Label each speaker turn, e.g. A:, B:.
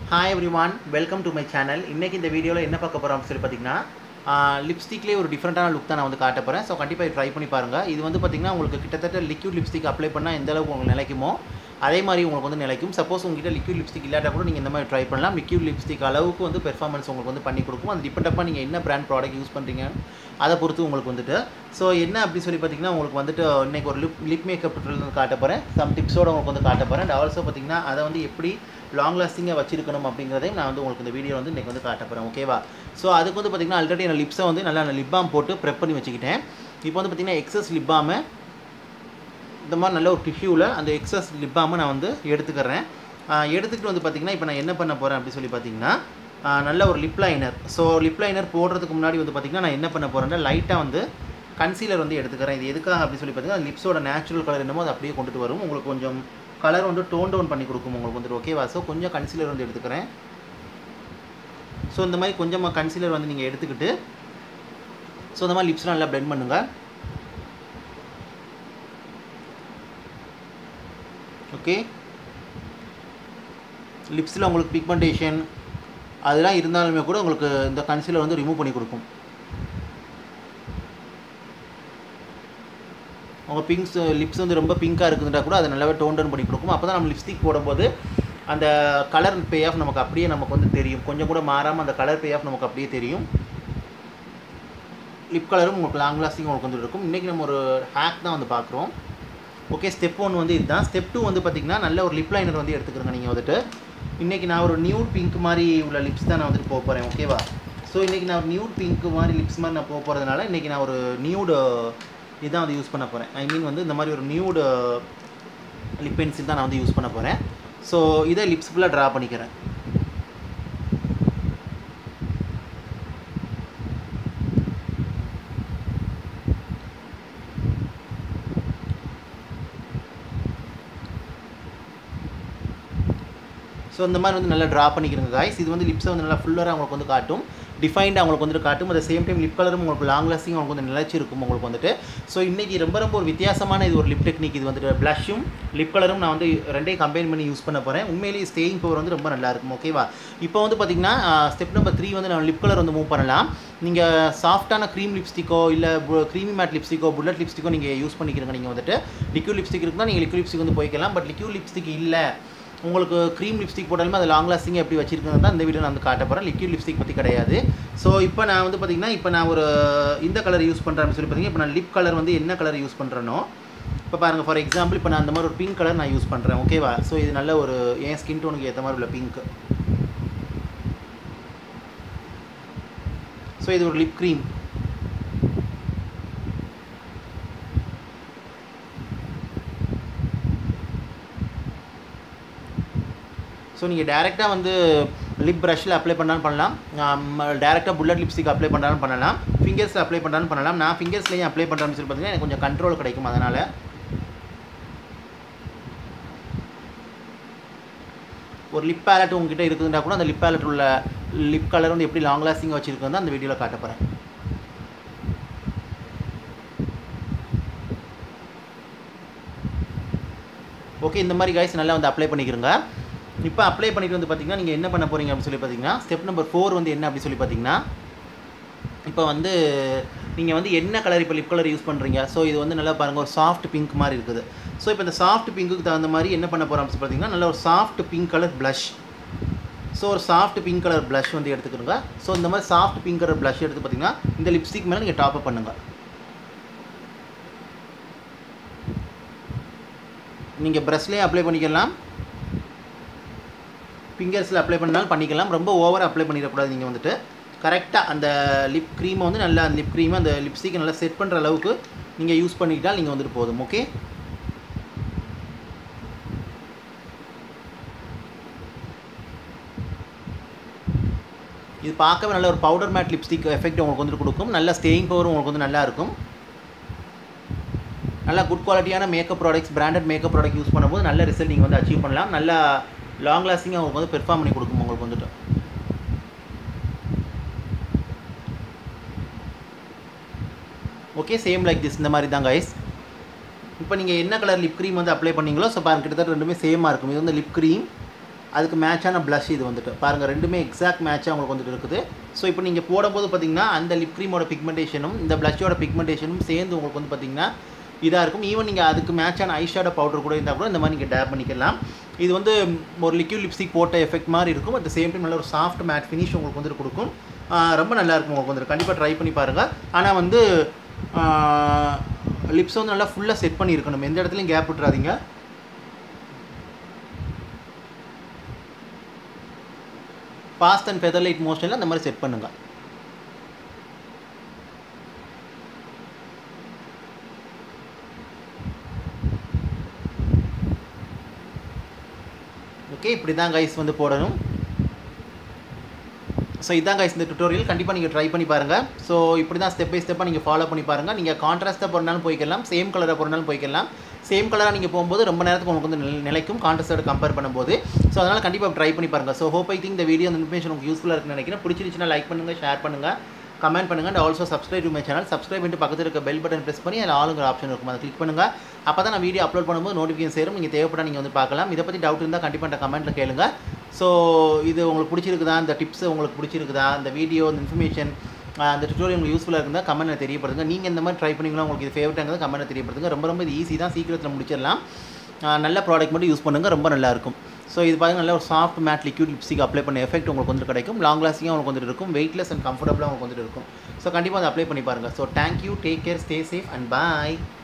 A: hi everyone welcome to my channel இன்றைக்கி இந்த வீடியோவில் என்ன பார்க்க போகிறோம் சொல்லி பார்த்தீங்கன்னா லிப்ஸ்டிக்லேயே ஒரு டிஃப்ரெண்ட்டான லுக் தான் நான் வந்து காட்ட போகிறேன் ஸோ கண்டிப்பாக ட்ரை பண்ணி பாருங்கள் இது வந்து பார்த்திங்கன்னா உங்களுக்கு கிட்டத்தட்ட லிக்விட் லிப்ஸ்டிக் அப்ளை பண்ணால் எந்த அளவுக்கு உங்களுக்கு நிலைக்குமோ அதே மாதிரி உங்களுக்கு வந்து நிலைக்கும் சப்போஸ் உங்ககிட்ட லிக்விட் லிப்ஸ்டிக் இல்லாட்டா கூட நீங்கள் இந்த மாதிரி ட்ரை பண்ணலாம் லிக்விட் லிப்ஸ்டிக் அளவுக்கு வந்து பெர்ஃபார்மன்ஸ் உங்களுக்கு வந்து பண்ணி கொடுக்கும் அது டிபெண்டப்பாக நீங்கள் என்ன பிராண்ட் ப்ராடக்ட் யூஸ் பண்ணுறீங்க அதை பொறுத்து உங்களுக்கு வந்துட்டு ஸோ என்ன அப்படி சொல்லி பார்த்தீங்கன்னா உங்களுக்கு வந்துட்டு இன்றைக்கி ஒரு லிப் லிப் மேக்கப் வந்து காட்ட போகிறேன் சம் டிப்ஸோட உங்களுக்கு வந்து காட்ட போகிறேன் அண்ட் ஆல்சோ பார்த்தீங்கன்னா அதை வந்து எப்படி லாங் லாஸ்டிங்காக வச்சிருக்கணும் அப்படிங்கிறதையும் நான் வந்து உங்களுக்கு இந்த வீடியோ வந்து இன்றைக்கி வந்து காட்ட போகிறேன் ஓகேவா ஸோ அதுக்கு வந்து பார்த்திங்கன்னா ஆல்ரெடி நான் லிப்ஸை வந்து நல்லா லிப் பாம் போட்டு ப்ரெப் பண்ணி வச்சுக்கிட்டேன் இப்போ வந்து பார்த்திங்கன்னா எக்ஸஸ் லிப் பாமை இந்த மாதிரி நல்ல ஒரு டிஷ்யூவில் அந்த எக்ஸஸ் லிப் பாமை நான் வந்து எடுத்துக்கிறேன் ஆஹ் எடுத்துக்கிட்டு வந்து பார்த்திங்கன்னா இப்போ நான் என்ன பண்ண போகிறேன் அப்படி சொல்லி பார்த்தீங்கன்னா ஆஹ் நல்ல ஒரு lip liner so lip liner போடுறதுக்கு முன்னாடி வந்து பார்த்திங்கன்னா நான் என்ன பண்ண போகிறேன்னா லைட்டாக வந்து கன்சீலர் வந்து எடுத்துக்கிறேன் இது எதுக்காக அப்படி சொல்லி பார்த்தீங்கன்னா லிப்ஸோட நேச்சுரல் கலர் என்னமோ அது அப்படியே கொண்டுட்டு வரும் உங்களுக்கு கொஞ்சம் கலர் வந்து டோன் டவுன் பண்ணி கொடுக்கும் உங்களுக்கு வந்துட்டு ஓகேவா ஸோ கொஞ்சம் கன்சீலர் வந்து எடுத்துக்கிறேன் ஸோ இந்த மாதிரி கொஞ்சமாக கன்சீலர் வந்து நீங்கள் எடுத்துக்கிட்டு ஸோ இந்த மாதிரி லிப்ஸ்லாம் நல்லா blend பண்ணுங்கள் ஓகே லிப்ஸில் உங்களுக்கு பிக்மெண்டேஷன் அதெல்லாம் இருந்தாலுமே கூட உங்களுக்கு இந்த கன்சீலர் வந்து ரிமூவ் பண்ணி கொடுக்கும் உங்கள் பிங்க்ஸ் லிப்ஸ் வந்து ரொம்ப பிங்காக இருக்குதுன்றா கூட அதை நல்லாவே டோன் டவுன் பண்ணி கொடுக்கும் அப்போ தான் நம்ம லிப்ஸ்டிக் போடும்போது அந்த கலர் பே ஆஃப் நமக்கு அப்படியே நமக்கு வந்து தெரியும் கொஞ்சம் கூட மாறாமல் அந்த கலர் பே ஆஃப் நமக்கு அப்படியே தெரியும் லிப் கலரும் உங்களுக்கு லாங் லாஸ்டிங் உங்களுக்கு வந்து இருக்கும் இன்றைக்கி நம்ம ஒரு ஹேக் தான் வந்து பார்க்குறோம் ஓகே ஸ்டெப் ஒன் வந்து இதுதான் ஸ்டெப் டூ வந்து பார்த்திங்கன்னா நல்ல ஒரு லிப் லைனர் வந்து எடுத்துக்கிறேங்க நீங்கள் வந்துட்டு இன்றைக்கி நான் ஒரு நியூட் பிங்க் மாதிரி உள்ள லிப்ஸ் தான் நான் வந்துட்டு போக போகிறேன் ஓகேவா ஸோ இன்றைக்கி நான் ஒரு நியூட் பிங்க் மாதிரி லிப்ஸ் மாதிரி நான் போக போகிறதுனால இன்றைக்கி நான் ஒரு நியூடு இதான் வந்து யூஸ் பண்ண போகிறேன் ஐ மீன் வந்து இந்த மாதிரி ஒரு நியூடு லிப் பென்சில் தான் நான் வந்து யூஸ் பண்ண போகிறேன் ஸோ இதை லிப்ஸ் ஃபுல்லாக ட்ரா பண்ணிக்கிறேன் ஸோ இந்த மாதிரி வந்து நல்லா ட்ரா பண்ணிக்கிறங்க காய்ஸ் இது வந்து லிப்ஸை வந்து நல்லா ஃபுல்லராக உங்களுக்கு வந்து காட்டும் டிஃபைன்டாக உங்களுக்கு வந்துட்டு காட்டும் அட் சேம் டைம் லிப் கலரும் உங்களுக்கு லாங் லாஸ்டிங் உங்களுக்கு வந்து நிலைச்சி இருக்கும் உங்களுக்கு வந்துட்டு ஸோ இன்றைக்கி ரொம்ப ரொம்ப ஒரு வித்தியாசமான இது ஒரு லிப் டெக்னிக் இது வந்துட்டு ப்ளஷும் லிப் கலரும் நான் வந்து ரெண்டையும் கம்பைன் பண்ணி யூஸ் பண்ண போகிறேன் உண்மையிலேயே ஸ்டேயிங் பவர் வந்து ரொம்ப நல்லா இருக்கும் ஓகேவா இப்போ வந்து பார்த்திங்கன்னா ஸ்டெப் நம்பர் த்ரீ வந்து நான் லிப் கலர் வந்து மூவ் பண்ணலாம் நீங்கள் சாஃப்ட்டான க்ரீம் லிப்ஸ்டிக்கோ இல்லை க்ரீமி மேட் லிப்ஸ்டிக்கோ புல்லட் லிப்ஸ்டிக்கோ நீங்கள் யூஸ் பண்ணிக்கிறீங்க நீங்கள் வந்துட்டு லிக்யூட் லிப்ஸ்டிக் இருக்குன்னா நீங்கள் லிக்யூட் லிப்ஸ்டிக் வந்து போய்க்கலாம் பட் லிக்யூட் லிப்ஸ்டிக் இல்லை உங்களுக்கு க்ரீம் லிப்ஸ்டிக் போட்டாலுமே அது லாங் லாஸ்டிங் எப்படி வச்சிருக்கிறது தான் இந்த வீடியோ நான் வந்து காட்ட போகிறேன் லிக்விட் லிப்ஸ்டிக் பற்றி கிடையாது ஸோ இப்போ நான் வந்து பார்த்திங்கன்னா இப்போ நான் ஒரு இந்த கலர் யூஸ் பண்ணுறேன்னு சொல்லி பார்த்தீங்கன்னா இப்போ நான் லிப் கலர் வந்து என்ன கலர் யூஸ் பண்ணுறேனோ இப்போ பாருங்கள் ஃபார் எக்ஸாம்பிள் இப்போ நான் அந்த மாதிரி ஒரு பிங்க் கலர் நான் யூஸ் பண்ணுறேன் ஓகேவா ஸோ இது நல்ல ஒரு என் ஸ்கின் டோனுக்கு ஏற்ற மாதிரி உள்ள பிங்க் ஸோ இது ஒரு லிப் க்ரீம் ஸோ நீங்கள் டேரெக்டாக வந்து லிப் ப்ரஷில் அப்ளை பண்ணாலும் பண்ணலாம் டேரெக்டாக புல்லட் லிப்ஸ்டிக் அப்ளை பண்ணாலும் பண்ணலாம் ஃபிங்கர்ஸில் அப்ளை பண்ணாலும் பண்ணலாம் நான் ஃபிங்கர்ஸ்லேயும் அப்ளை பண்ணுறேன்னு சொல்லி பார்த்தீங்கன்னா எனக்கு கொஞ்சம் கண்ட்ரோல் கிடைக்கும் அதனால் ஒரு லிப் பேலட் உங்ககிட்ட இருக்குதுன்னா கூட அந்த லிப் பேலட் உள்ள லிப் கலர் வந்து எப்படி லாங் லாஸ்டிங்காக வச்சுருக்குன்னு அந்த வீடியோவில் காட்ட போகிறேன் ஓகே இந்த மாதிரி கைஸ் நல்லா வந்து அப்ளை பண்ணிக்கிறோங்க இப்போ அப்ளை பண்ணிட்டு வந்து பார்த்தீங்கன்னா நீங்கள் என்ன பண்ண போகிறீங்க அப்படின்னு சொல்லி பார்த்தீங்கன்னா ஸ்டெப் நம்பர் ஃபோர் வந்து என்ன அப்படி சொல்லி பார்த்தீங்கன்னா இப்போ வந்து நீங்கள் வந்து என்ன கலர் இப்போ லிப் கலர் யூஸ் பண்ணுறீங்க ஸோ இது வந்து நல்லா பாருங்கள் ஒரு சாஃப்ட் பிங்க் மாதிரி இருக்குது ஸோ இப்போ இந்த சாஃப்ட் பிங்க்குக்கு தகுந்த மாதிரி என்ன பண்ண போகிறோம் அப்படின்னு பார்த்தீங்கன்னா நல்ல ஒரு soft pink colour blush so ஒரு சாஃப்ட் பிங்க் கலர் ப்ளஷ் வந்து எடுத்துக்கிறோங்க ஸோ இந்த மாதிரி சாஃப்ட் பிங்க் கலர் ப்ளஷ் எடுத்து பார்த்தீங்கன்னா இந்த லிப்ஸ்டிக் மேலே நீங்கள் டாப் அப் பண்ணுங்கள் நீங்கள் ப்ரஷ்லேயே அப்ளை பண்ணிக்கலாம் ஃபிங்கர்ஸில் அப்ளை பண்ணாலும் பண்ணிக்கலாம் ரொம்ப ஓவராக அப்ளை பண்ணிடக்கூடாது நீங்கள் வந்துட்டு கரெக்டாக அந்த லிப் க்ரீமை வந்து நல்லா அந்த லிப் க்ரீமை அந்த லிப்ஸ்டிக்கை நல்லா செட் பண்ணுற அளவுக்கு நீங்கள் யூஸ் பண்ணிக்கிட்டால் நீங்கள் வந்துட்டு போதும் ஓகே இது பார்க்கவே நல்ல ஒரு பவுடர் மேட் லிப்ஸ்டிக் எஃபெக்ட் உங்களுக்கு வந்துட்டு கொடுக்கும் நல்ல ஸ்டேயிங் பவரும் உங்களுக்கு வந்து நல்லா இருக்கும் நல்லா குட் குவாலிட்டியான makeup products branded makeup product use பண்ணும்போது நல்ல ரிசல்ட் நீங்கள் வந்து அச்சீவ் பண்ணலாம் நல்லா லாங் லாஸ்டிங்காக உங்களுக்கு வந்து பெர்ஃபார்ம் பண்ணி கொடுக்கும் உங்களுக்கு வந்துட்டு ஓகே சேம் லைக் திஸ் இந்த மாதிரி தான் கைஸ் இப்போ நீங்கள் என்ன கலர் லிப் க்ரீம் வந்து அப்ளை பண்ணீங்களோ ஸோ பாருங்க கிட்டத்தட்ட ரெண்டுமே சேமாக இருக்கும் இது வந்து லிப் க்ரீம் அதுக்கு மேட்சான ப்ளஷ் இது வந்துட்டு பாருங்கள் ரெண்டுமே எக்ஸாக்ட் மேட்சாக உங்களுக்கு வந்துட்டு இருக்குது ஸோ இப்போ நீங்கள் போடும்போது பார்த்தீங்கன்னா அந்த லிப் க்ரீமோட பிக்மெண்டேஷனும் இந்த ப்ளஷோட பிக்மெண்டேஷனும் சேர்ந்து உங்களுக்கு வந்து பார்த்தீங்கன்னா இதாக இருக்கும் ஈவன் நீங்கள் அதுக்கு மேட்சான ஐஷேடோ பவுடர் கூட இருந்தால் கூட இந்த மாதிரி நீங்கள் டேப் பண்ணிக்கலாம் இது வந்து ஒரு லிக்யூட் லிப்ஸ்டிக் போட்ட எஃபெக்ட் மாதிரி இருக்கும் அட் சேம் டைம் நல்ல ஒரு சாஃப்ட் மேட் ஃபினிஷ் உங்களுக்கு வந்துட்டு கொடுக்கும் ஆஹ் ரொம்ப நல்லா இருக்கும் உங்களுக்கு வந்துட்டு கண்டிப்பாக ட்ரை பண்ணி பாருங்கள் ஆனால் வந்து லிப்ஸ் வந்து நல்லா ஃபுல்லாக செட் பண்ணி இருக்கணும் எந்த இடத்துலையும் கேப் விட்டுறாதீங்க ஃபாஸ்ட் அண்ட் ஃபெதர்லைட் மோஷனில் அந்த மாதிரி செட் பண்ணுங்கள் ஓகே இப்படி தான் கைஸ் வந்து போடணும் ஸோ இதான் கைஸ் இந்த டுட்டோரியல் கண்டிப்பாக நீங்கள் ட்ரை பண்ணி பாருங்கள் ஸோ இப்படி தான் ஸ்டெப் பை ஸ்டெப்பாக நீங்கள் ஃபாலோ பண்ணி பாருங்கள் நீங்கள் கான்ட்ராஸ்ட்டாக போகிறனாலும் போய்க்கலாம் சேம் கலராக போகிறனாலும் போய்க்கலாம் சேம் கலராக நீங்கள் போகும்போது ரொம்ப நேரத்துக்கு உங்களுக்கு வந்து நில- நிலைக்கும் கான்ட்ராஸ்டோட கம்பேர் பண்ணும்போது ஸோ அதனால் கண்டிப்பாக ட்ரை பண்ணி பாருங்கள் ஸோ ஹோப் ஐ திங்க் இந்த வீடியோ இந்த இன்ஃபர்மேஷன் உங்களுக்கு யூஸ்ஃபுல்லாக இருக்குன்னு நினைக்கிறேன் பிடிச்சிருந்துச்சுன்னா லைக் பண்ணுங்கள் ஷேர் பண்ணுங்கள் கமெண்ட் பண்ணுங்கள் and also subscribe to my channel subscribe பண்ணிட்டு பக்கத்தில் இருக்க பெல் பட்டன் ப்ரெஸ் பண்ணி அதில் ஆளுங்கிற ஆப்ஷன் இருக்கும் அதை கிளிக் பண்ணுங்கள் அப்போ தான் நான் வீடியோ அப்லோட் பண்ணும்போது நோட்டிஃபிகேஷன் சேரும் நீங்கள் தேவைப்பட நீங்கள் வந்து பார்க்கலாம் இதை பற்றி டவுட் இருந்தால் கண்டிப்பாக கமெண்ட்டில் கேளுங்க ஸோ இது உங்களுக்கு பிடிச்சிருக்குதா இந்த டிப்ஸ் உங்களுக்கு பிடிச்சிருக்குதா இந்த வீடியோ இந்த இன்ஃபர்மேஷன் அந்த டுட்டோரியல் உங்களுக்கு யூஸ்ஃபுல்லாக இருந்தால் கமெண்ட்டில் தெரியப்படுத்துங்க நீங்கள் இந்த மாதிரி ட்ரை பண்ணீங்களா உங்களுக்கு இது ஃபேவரட்டாக கமெண்ட்டில் தெரியப்படுத்துங்க ரொம்ப ரொம்ப இது ஈஸி தான் சீக்கிரத்தில் முடிச்சிடலாம் ஆஹ் நல்ல ப்ராடக்ட் மட்டும் யூஸ் பண்ணுங்கள் ரொம்ப நல்லா இருக்கும் ஸோ இது பாருங்க நல்ல ஒரு soft matte liquid lipstick apply பண்ண எஃபெக்ட் உங்களுக்கு வந்து கிடைக்கும் லாங் லாஸ்டிங்காக உங்களுக்கு வந்துட்டு இருக்கும் வெயிட்லெஸ் அண்ட் கம்ஃபர்டபுளாக உங்களுக்கு வந்துட்டு இருக்கும் ஸோ கண்டிப்பாக அதை அப்ளை பண்ணி பாருங்கள் so thank you take care stay safe and bye